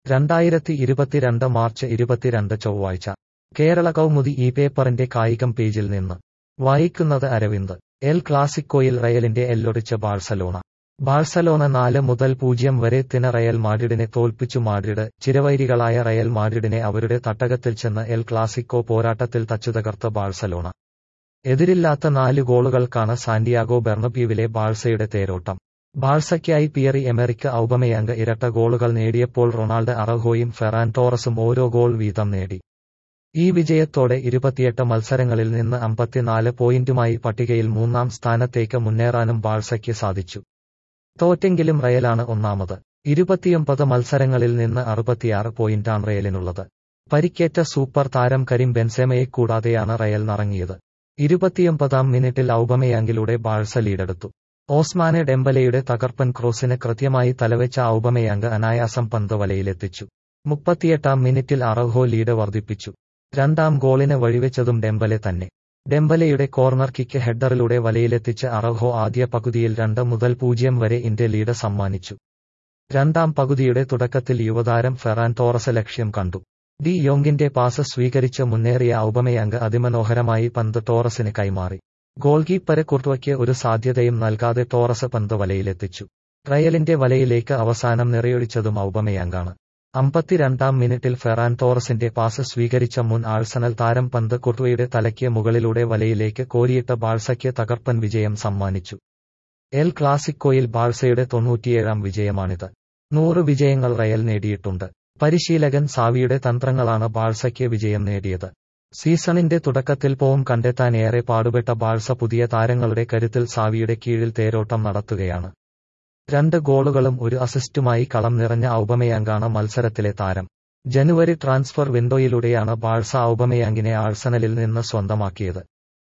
രണ്ടായിരത്തി ഇരുപത്തിരണ്ട് മാർച്ച് ഇരുപത്തിരണ്ട് ചൊവ്വാഴ്ച കേരള കൗമുദി ഈ പേപ്പറിന്റെ കായികം പേജിൽ നിന്ന് വായിക്കുന്നത് അരവിന്ദ് എൽ ക്ലാസിക്കോയിൽ റയലിന്റെ എല്ലൊടിച്ച് ബാഴ്സലോണ ബാഴ്സലോണ നാല് മുതൽ പൂജ്യം വരെ തിന റയൽ മാഡ്രിഡിനെ തോൽപ്പിച്ചു മാഡ്രിഡ് ചിരവൈരികളായ റയൽ മാഡ്രിഡിനെ അവരുടെ തട്ടകത്തിൽ ചെന്ന് എൽ ക്ലാസിക്കോ പോരാട്ടത്തിൽ തച്ചുതകർത്ത ബാഴ്സലോണ എതിരില്ലാത്ത നാല് ഗോളുകൾക്കാണ് സാന്റിയാഗോ ബെർണബ്യൂവിലെ ബാഴ്സയുടെ തേരോട്ടം ബാഴ്സയ്ക്കായി പിയറി എമറിക്ക് ഔബമയാങ്ക് ഇരട്ട ഗോളുകൾ നേടിയപ്പോൾ റൊണാൾഡ് അറഹോയും ഫെറാൻ ടോറസും ഓരോ ഗോൾ വീതം നേടി ഈ വിജയത്തോടെ ഇരുപത്തിയെട്ട് മത്സരങ്ങളിൽ നിന്ന് അമ്പത്തിനാല് പോയിന്റുമായി പട്ടികയിൽ മൂന്നാം സ്ഥാനത്തേക്ക് മുന്നേറാനും ബാഴ്സയ്ക്ക് സാധിച്ചു തോറ്റെങ്കിലും റയലാണ് ഒന്നാമത് ഇരുപത്തിയൊമ്പത് മത്സരങ്ങളിൽ നിന്ന് അറുപത്തിയാറ് പോയിന്റാണ് റയലിനുള്ളത് പരിക്കേറ്റ സൂപ്പർ താരം കരീം ബെൻസെമയെ കൂടാതെയാണ് റയൽ നിറങ്ങിയത് ഇരുപത്തിയൊമ്പതാം മിനിറ്റിൽ ഔബമയാങ്കിലൂടെ ബാഴ്സ ലീഡെടുത്തു ഓസ്മാനെ ഡെംബലയുടെ തകർപ്പൻ ക്രോസിന് കൃത്യമായി തലവെച്ച ഔബമയാങ്ക് അനായാസം പന്ത് വലയിലെത്തിച്ചു മുപ്പത്തിയെട്ടാം മിനിറ്റിൽ അറഹോ ലീഡ് വർദ്ധിപ്പിച്ചു രണ്ടാം ഗോളിന് വഴിവെച്ചതും ഡെംബലെ തന്നെ ഡെംബലയുടെ കോർണർ കിക്ക് ഹെഡറിലൂടെ വലയിലെത്തിച്ച് അറഹോ ആദ്യ പകുതിയിൽ രണ്ട് മുതൽ പൂജ്യം വരെ ഇന്ത്യ ലീഡ് സമ്മാനിച്ചു രണ്ടാം പകുതിയുടെ തുടക്കത്തിൽ യുവതാരം ഫെറാൻ ടോറസ് ലക്ഷ്യം കണ്ടു ഡി യോങ്കിന്റെ പാസ് സ്വീകരിച്ച് മുന്നേറിയ ഔപമയങ്ക് അതിമനോഹരമായി പന്ത് ടോറസിന് കൈമാറി ഗോൾ കീപ്പറെ കുർട്ടുവയ്ക്ക് ഒരു സാധ്യതയും നൽകാതെ ടോറസ് പന്ത് വലയിലെത്തിച്ചു റയലിന്റെ വലയിലേക്ക് അവസാനം നിറയൊഴിച്ചതും ഔപമയങ്കാണ് അമ്പത്തിരണ്ടാം മിനിറ്റിൽ ഫെറാൻ ടോറസിന്റെ പാസ് സ്വീകരിച്ച മുൻ ആഴ്സണൽ താരം പന്ത് കുർട്ടുവയുടെ തലയ്ക്ക് മുകളിലൂടെ വലയിലേക്ക് കോരിയിട്ട ബാഴ്സയ്ക്ക് തകർപ്പൻ വിജയം സമ്മാനിച്ചു എൽ ക്ലാസിക്കോയിൽ ബാഴ്സയുടെ തൊണ്ണൂറ്റിയേഴാം വിജയമാണിത് നൂറ് വിജയങ്ങൾ റയൽ നേടിയിട്ടുണ്ട് പരിശീലകൻ സാവിയുടെ തന്ത്രങ്ങളാണ് ബാഴ്സയ്ക്ക് വിജയം നേടിയത് സീസണിന്റെ തുടക്കത്തിൽ പോം കണ്ടെത്താൻ ഏറെ പാടുപെട്ട ബാഴ്സ പുതിയ താരങ്ങളുടെ കരുത്തിൽ സാവിയുടെ കീഴിൽ തേരോട്ടം നടത്തുകയാണ് രണ്ട് ഗോളുകളും ഒരു അസിസ്റ്റുമായി കളം നിറഞ്ഞ ഔപമയാങ്കാണ് മത്സരത്തിലെ താരം ജനുവരി ട്രാൻസ്ഫർ വിൻഡോയിലൂടെയാണ് ബാഴ്സ ഔപമയാങ്കിനെ ആഴ്സണലിൽ നിന്ന് സ്വന്തമാക്കിയത്